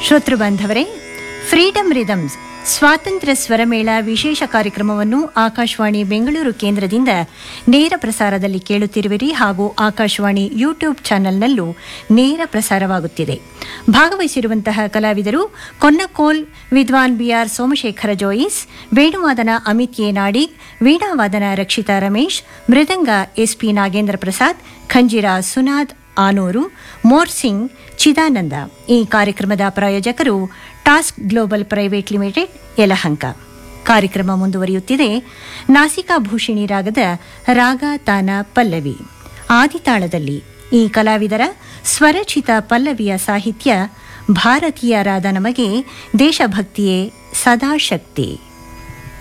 ಶ್ರೋತೃ ಬಾಂಧವರೇ freedom rhythms ಸ್ವಾತಂತ್ರ್ಯ ಸ್ವರಮೇಳ ವಿಶೇಷ ಕಾರ್ಯಕ್ರಮವನ್ನು ಆಕಾಶವಾಣಿ ಬೆಂಗಳೂರು ಕೇಂದ್ರದಿಂದ ನೇರ ಪ್ರಸಾರದಲ್ಲಿ ಕೇಳುತ್ತಿರುವಿರಿ ಹಾಗೂ ಆಕಾಶವಾಣಿ ಯೂಟ್ಯೂಬ್ ಚಾನೆಲ್ನಲ್ಲೂ ನೇರ ಪ್ರಸಾರವಾಗುತ್ತಿದೆ ಭಾಗವಹಿಸಿರುವಂತಹ ಕಲಾವಿದರು ಕೊನ್ನಕೋಲ್ ವಿದ್ವಾನ್ ಬಿಆರ್ ಸೋಮಶೇಖರ ಜೋಯಿಸ್ ವೇಣುವಾದನ ಅಮಿತ್ ಎ ನಾಡಿಗ್ ವೀಣಾವಾದನ ರಕ್ಷಿತಾ ರಮೇಶ್ ಮೃದಂಗ ಎಸ್ಪಿ ನಾಗೇಂದ್ರ ಪ್ರಸಾದ್ ಖಂಜಿರ ಸುನಾದ್ ಆನೂರು ಮೋರ್ಸಿಂಗ್ ಚಿದಾನಂದ ಈ ಕಾರ್ಯಕ್ರಮದ ಪ್ರಾಯೋಜಕರು Task Global Private Limited Yelahanka ಕಾರ್ಯಕ್ರಮ ಮುಂದುವರಿಯುತ್ತಿದೆ ನಾಸಿಕಾ ಭೂಷಿಣಿ ರಾಗದ ರಾಗ ತಾನ ಪಲ್ಲವಿ ಆದಿತಾಳದಲ್ಲಿ ಈ ಕಲಾವಿದರ ಸ್ವರಚಿತ ಪಲ್ಲವಿಯ ಸಾಹಿತ್ಯ ಭಾರತೀಯರಾದ ನಮಗೆ ದೇಶಭಕ್ತಿಯೇ ಸದಾ ಶಕ್ತಿ